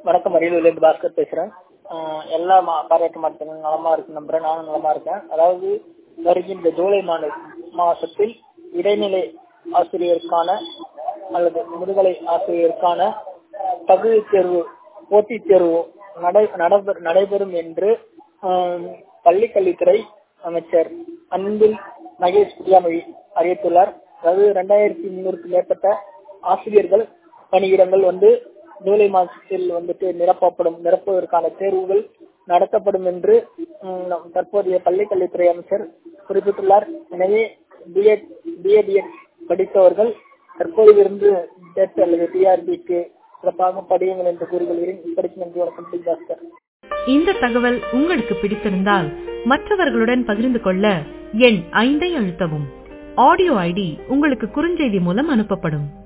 வணக்கம் அரியலூர்லேருந்து பாஸ்கர் பேசுறேன் ஆஹ் எல்லா மா- பாராட்டு மாவட்டத்திலும் நலமா இருக்கு நம்புறேன் நானும் நலமா இருக்கேன் அதாவது வருகின்ற ஜூலை மாத மாசத்தில் இடைநிலை ஆசிரியருக்கான அல்லது முதுகலை ஆசிரியருக்கான தகுதி தேர்வு போட்டித் தேர்வு நடை- நடபெ- நடைபெறும் என்று ஆஹ் பள்ளிக்கல்வித்துறை அமைச்சர் அன்பில் மகேஷ் பொய்யாமொழி அறிவித்துள்ளார் அதாவது இரண்டாயிரத்தி முன்னூறுக்கும் மேற்பட்ட ஆசிரியர்கள் பணியிடங்கள் வந்து ஜூலை மாதத்தில் வந்துட்டு நிரப்பப்படும் நிரப்புவதற்கான தேர்வுகள் நடத்தப்படும் என்று ம், நம் தற்போதைய பள்ளிக்கல்வித்துறை அமைச்சர் குறிப்பிட்டுள்ளார் எனவே பிஎட் பிஏடிஎட் படித்தவர்கள் தற்போதிலிருந்து டெட் அல்லது டிஆர்பிக்கு சிறப்பாக படியுங்கள் என்று கூறுகிறேன் இப்படிக்கு நன்றி வணக்கம் டி. பாஸ்கர் இந்த தகவல் உங்களுக்கு பிடித்திருந்தால் மற்றவர்களுடன் பகிர்ந்து கொள்ள எண் ஐந்தை அழுத்தவும் ஆடியோ ஐடி உங்களுக்கு குறுஞ்செய்தி மூலம் அனுப்பப்படும்